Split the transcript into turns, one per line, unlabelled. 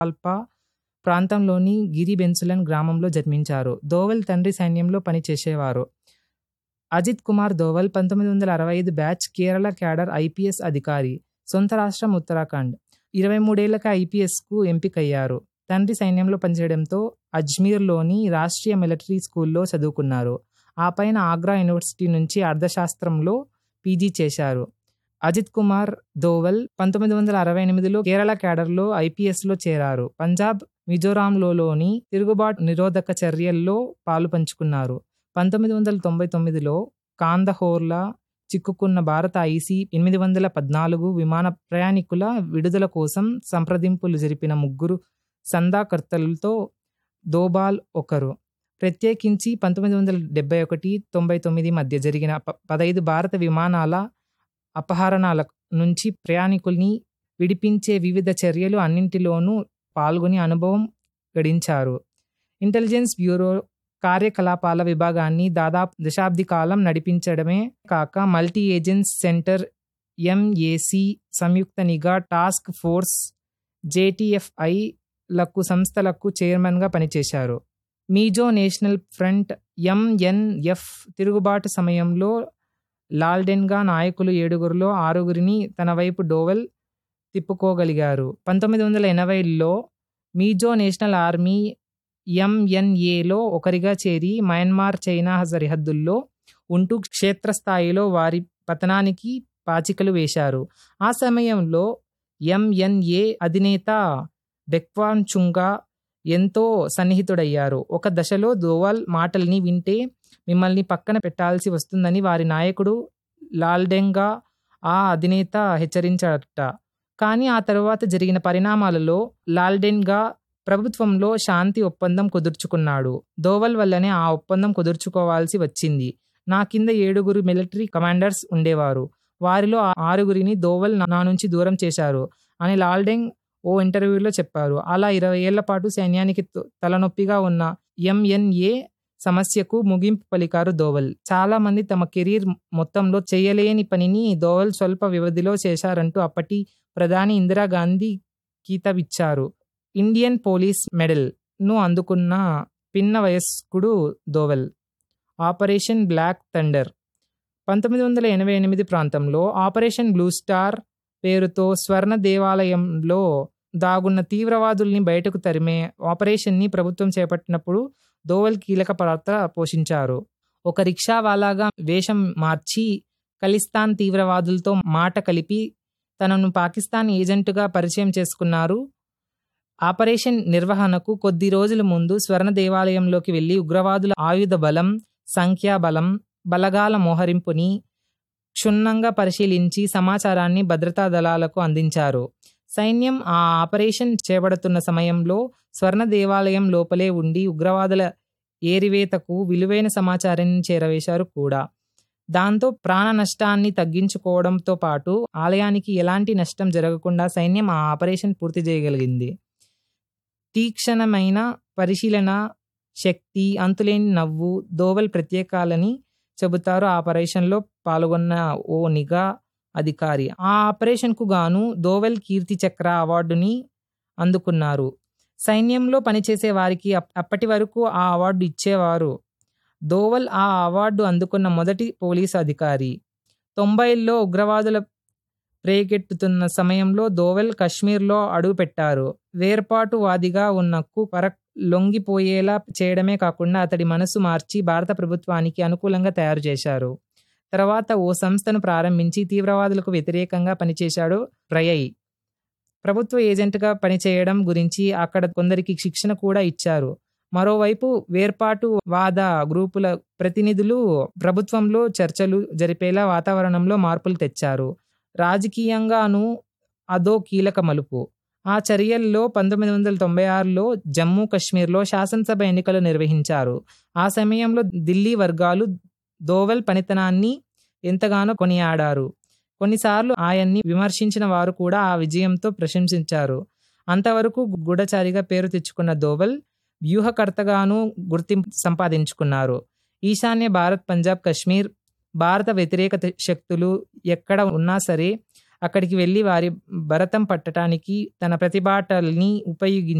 Alpha ప్రాంతంలోని గిరిబెన్సులన్ గ్రామంలో జన్మించారు. దోవల్ తండ్రి సైన్యంలో పనిచేసేవారు. అజిత్ కుమార్ దోవల్ పంతొమ్మిది వందల అరవై ఐదు బ్యాచ్ కేరళ క్యాడర్ ఐపీఎస్ అధికారి. సొంత రాష్ట్రం ఉత్తరాఖండ్. ఇరవై మూడేళ్లకే ఐపీఎస్కు ఎంపికయ్యారు. తండ్రి సైన్యంలో పనిచేయడంతో అజ్మీర్లోని రాష్ట్రీయ మిలిటరీ స్కూల్లో చదువుకున్నారు. ఆపైన ఆగ్రా యూనివర్సిటీ నుంచి అర్థశాస్త్రంలో పీజీ చేశారు. అజిత్ కుమార్ దోవల్ పంతొమ్మిది వందల అరవై ఎనిమిదిలో కేరళ క్యాడర్లో ఐపీఎస్లో చేరారు. పంజాబ్, మిజోరాంలలోని తిరుగుబాటు నిరోధక చర్యల్లో పాలుపంచుకున్నారు. పంతొమ్మిది వందల తొంభై తొమ్మిదిలో కాందహోర్లో చిక్కుకున్న భారత ఐసీ ఎనిమిది వందల పద్నాలుగు విమాన ప్రయాణికుల విడుదల కోసం సంప్రదింపులు జరిపిన ముగ్గురు సంధాకర్తలతో దోబాల్ ఒకరు. ప్రత్యేకించి పంతొమ్మిది వందల డెబ్బై ఒకటి తొంభై తొమ్మిది మధ్య జరిగిన పదైదు భారత విమానాల అపహరణల నుంచి ప్రయాణికుల్ని విడిపించే వివిధ చర్యలు అన్నింటిలోనూ పాల్గొని అనుభవం గడించారు. ఇంటెలిజెన్స్ బ్యూరో కార్యకలాపాల విభాగాన్ని దాదాపు దశాబ్ది కాలం నడిపించడమే కాక మల్టీ ఏజెన్స్ సెంటర్ ఎంఏసీ, సంయుక్త నిఘా టాస్క్ ఫోర్స్, జేటీఎఫ్ఐ లకు సంస్థలకు చైర్మన్గా పనిచేశారు. మిజో నేషనల్ ఫ్రంట్ ఎంఎన్ఎఫ్ తిరుగుబాటు సమయంలో లాల్డెన్గా నాయకులు ఏడుగురిలో ఆరుగురిని తన వైపు డోవల్ తిప్పుకోగలిగారు. పంతొమ్మిది వందల ఎనభైల్లో మిజో నేషనల్ ఆర్మీ ఎంఎన్ఏలో ఒకరిగా చేరి మయన్మార్, చైనా సరిహద్దుల్లో ఉంటూ క్షేత్రస్థాయిలో వారి పతనానికి పాచికలు వేశారు. ఆ సమయంలో ఎంఎన్ఏ అధినేత బెక్వాంచుంగ్గా ఎంతో సన్నిహితుడయ్యారు. ఒక దశలో దోవల్ మాటల్ని వింటే మిమ్మల్ని పక్కన పెట్టాల్సి వస్తుందని వారి నాయకుడు లాల్డెన్గా ఆ అధినేత హెచ్చరించాడట. కానీ ఆ తరువాత జరిగిన పరిణామాలలో లాల్డెన్గా ప్రభుత్వంలో శాంతి ఒప్పందం కుదుర్చుకున్నాడు. దోవల్ వల్లనే ఆ ఒప్పందం కుదుర్చుకోవాల్సి వచ్చింది. నా కింద ఏడుగురు మిలిటరీ కమాండర్స్ ఉండేవారు. వారిలో ఆరుగురిని దోవల్ నా నుంచి దూరం చేశారు అని లాల్డెన్ ఓ ఇంటర్వ్యూలో చెప్పారు. అలా ఇరవై ఏళ్లపాటు సైన్యానికి తలనొప్పిగా ఉన్న ఎంఎన్ఏ సమస్యకు ముగింపు పలికారు దోవల్. చాలా మంది తమ కెరీర్ మొత్తంలో చేయలేని పనిని దోవల్ స్వల్ప వ్యవధిలో చేశారంటూ అప్పటి ప్రధాని ఇందిరాగాంధీ కితాబిచ్చారు. ఇండియన్ పోలీస్ మెడల్ ను అందుకున్న పిన్న వయస్కుడు దోవల్. ఆపరేషన్ బ్లాక్ థండర్ పంతొమ్మిది వందల ఎనభై ఎనిమిది ప్రాంతంలో ఆపరేషన్ బ్లూ స్టార్ పేరుతో స్వర్ణ దేవాలయంలో దాగున్న తీవ్రవాదుల్ని బయటకు తరిమే ఆపరేషన్ని ప్రభుత్వం చేపట్టినప్పుడు దోవల్ కీలక పాత్ర పోషించారు. ఒక రిక్షావాలాగా వేషం మార్చి ఖలిస్తాన్ తీవ్రవాదులతో మాట కలిపి తనను పాకిస్తాన్ ఏజెంటుగా పరిచయం చేసుకున్నారు. ఆపరేషన్ నిర్వహణకు కొద్ది రోజుల ముందు స్వర్ణ దేవాలయంలోకి వెళ్లి ఉగ్రవాదుల ఆయుధ బలం, సంఖ్యా బలం, బలగాల మోహరింపుని క్షుణ్ణంగా పరిశీలించి సమాచారాన్ని భద్రతా దళాలకు అందించారు. సైన్యం ఆ ఆపరేషన్ చేపడుతున్న సమయంలో స్వర్ణ దేవాలయం లోపలే ఉండి ఉగ్రవాదుల ఏరివేతకు విలువైన సమాచారాన్ని చేరవేశారు కూడా. దాంతో ప్రాణ నష్టాన్ని తగ్గించుకోవడంతో పాటు ఆలయానికి ఎలాంటి నష్టం జరగకుండా సైన్యం ఆ ఆపరేషన్ పూర్తి చేయగలిగింది. తీక్షణమైన పరిశీలన శక్తి, అంతులేని నవ్వు దోవల్ ప్రత్యేకలని చెబుతారు ఆపరేషన్లో పాల్గొన్న ఓ నిఘా అధికారి. ఆ ఆపరేషన్కు గాను దోవల్ కీర్తి చక్ర అవార్డుని అందుకున్నారు. సైన్యంలో పనిచేసే వారికి అప్పటి వరకు ఆ అవార్డు ఇచ్చేవారు. దోవల్ ఆ అవార్డు అందుకున్న మొదటి పోలీసు అధికారి. తొంభైల్లో ఉగ్రవాదుల రేకెత్తుతున్న సమయంలో దోవల్ కశ్మీర్లో అడుగుపెట్టారు. వేర్పాటువాదిగా ఉన్న కు ఫరక్ లొంగిపోయేలా చేయడమే కాకుండా అతడి మనసు మార్చి భారత ప్రభుత్వానికి అనుకూలంగా తయారు చేశారు. తర్వాత ఓ సంస్థను ప్రారంభించి తీవ్రవాదులకు వ్యతిరేకంగా పనిచేశాడు రయై. ప్రభుత్వ ఏజెంట్గా పనిచేయడం గురించి అక్కడ కొందరికి శిక్షణ కూడా ఇచ్చారు. మరోవైపు వేర్పాటు వాద గ్రూపుల ప్రతినిధులు ప్రభుత్వంలో చర్చలు జరిపేలా వాతావరణంలో మార్పులు తెచ్చారు. రాజకీయంగానూ అదో కీలక మలుపు. ఆ చర్యల్లో పంతొమ్మిది వందల తొంభై ఆరులో జమ్మూ కశ్మీర్లో శాసనసభ ఎన్నికలు నిర్వహించారు. ఆ సమయంలో ఢిల్లీ వర్గాలు దోవల్ పనితనాన్ని ఎంతగానో కొనియాడారు. కొన్నిసార్లు ఆయన్ని విమర్శించిన వారు కూడా ఆ విజయంతో ప్రశంసించారు. అంతవరకు గూఢచారిగా పేరు తెచ్చుకున్న దోవల్ వ్యూహకర్తగానూ గుర్తింపు సంపాదించుకున్నారు. ఈశాన్య భారత్, పంజాబ్, కశ్మీర్ భారత వ్యతిరేక శక్తులు ఎక్కడ ఉన్నా సరే అక్కడికి వెళ్ళి వారి భరతం పట్టటానికి తన ప్రతిభాటల్ని ఉపయోగించి